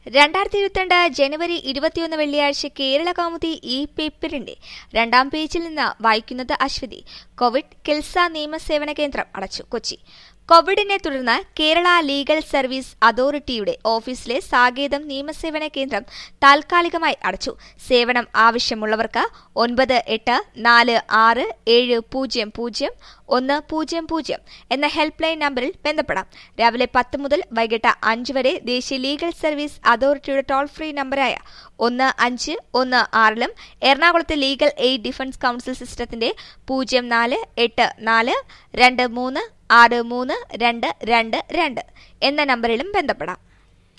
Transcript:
രണ്ടായിരത്തി ഇരുപത്തിരണ്ട് ജനുവരി ഇരുപത്തിയൊന്ന് വെള്ളിയാഴ്ച കേരള കൗമുദി ഈ പേപ്പറിന്റെ രണ്ടാം പേജിൽ നിന്ന് വായിക്കുന്നത് അശ്വതി കോവിഡ് കിൽസ നിയമസേവന കേന്ദ്രം അടച്ചു കൊച്ചി കോവിഡിനെ തുടർന്ന് കേരള ലീഗൽ സർവീസ് അതോറിറ്റിയുടെ ഓഫീസിലെ സാകേതം നിയമസേവന കേന്ദ്രം താൽക്കാലികമായി അടച്ചു സേവനം ആവശ്യമുള്ളവർക്ക് ഒൻപത് എട്ട് നാല് ആറ് ഏഴ് പൂജ്യം പൂജ്യം ഒന്ന് പൂജ്യം പൂജ്യം എന്ന ഹെൽപ്പ് ലൈൻ നമ്പറിൽ ബന്ധപ്പെടാം രാവിലെ പത്ത് മുതൽ വൈകിട്ട് അഞ്ച് വരെ ദേശീയ ലീഗൽ സർവീസ് അതോറിറ്റിയുടെ ടോൾ ഫ്രീ നമ്പറായ ഒന്ന് അഞ്ച് ഒന്ന് ആറിലും എറണാകുളത്തെ ലീഗൽ എയ്ഡ് ഡിഫൻസ് കൌൺസിൽ സിസ്റ്റത്തിന്റെ പൂജ്യം നാല് എട്ട് നാല് രണ്ട് മൂന്ന് ആറ് മൂന്ന് രണ്ട് രണ്ട് രണ്ട് എന്ന നമ്പറിലും ബന്ധപ്പെടാം